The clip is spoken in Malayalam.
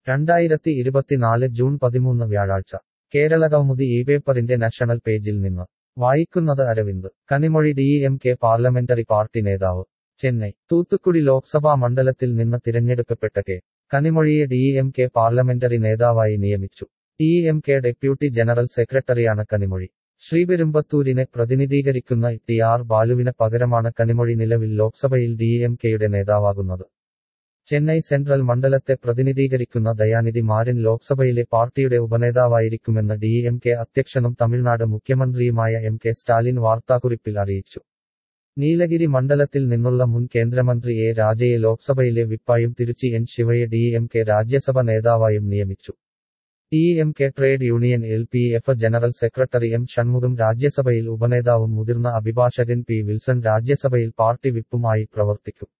രണ്ടായിരത്തി ഇരുപത്തിനാല് ജൂൺ പതിമൂന്ന് വ്യാഴാഴ്ച കേരളകൗമുദി ഈ പേപ്പറിന്റെ നാഷണൽ പേജിൽ നിന്ന് വായിക്കുന്നത് Aravind Kanimozhi D M K parliamentary party നേതാവ് ചെന്നൈ തൂത്തുക്കുടി ലോക്സഭാ മണ്ഡലത്തിൽ നിന്ന് തിരഞ്ഞെടുക്കപ്പെട്ട കെ കനിമൊഴിയെ ഡി എം കെ പാർലമെന്ററി നേതാവായി നിയമിച്ചു D M K deputy general സെക്രട്ടറിയാണ് കനിമൊഴി ശ്രീപെരുമ്പത്തൂരിനെ പ്രതിനിധീകരിക്കുന്ന ടി ആർ ബാലുവിന് പകരമാണ് കനിമൊഴി നിലവിൽ ലോക്സഭയിൽ ഡി എം കെയുടെ നേതാവാകുന്നത് ചെന്നൈ സെൻട്രൽ മണ്ഡലത്തെ പ്രതിനിധീകരിക്കുന്ന ദയാനിധി മാരൻ ലോക്സഭയിലെ പാർട്ടിയുടെ ഉപനേതാവായിരിക്കുമെന്ന് ഡി എം കെ അധ്യക്ഷനും തമിഴ്നാട് മുഖ്യമന്ത്രിയുമായ എം കെ സ്റ്റാലിൻ വാർത്താക്കുറിപ്പിൽ അറിയിച്ചു നീലഗിരി മണ്ഡലത്തിൽ നിന്നുള്ള മുൻ കേന്ദ്രമന്ത്രി എ രാജയെ ലോക്സഭയിലെ വിപ്പായും തിരുച്ചി എൻ ശിവയെ ഡി എം കെ രാജ്യസഭ നേതാവായും നിയമിച്ചു D M K trade union L P F general secretary M Shanmugam രാജ്യസഭയിൽ ഉപനേതാവും മുതിർന്ന അഭിഭാഷകൻ പി വിൽസൺ രാജ്യസഭയിൽ പാർട്ടി വിപ്പുമായി പ്രവർത്തിക്കും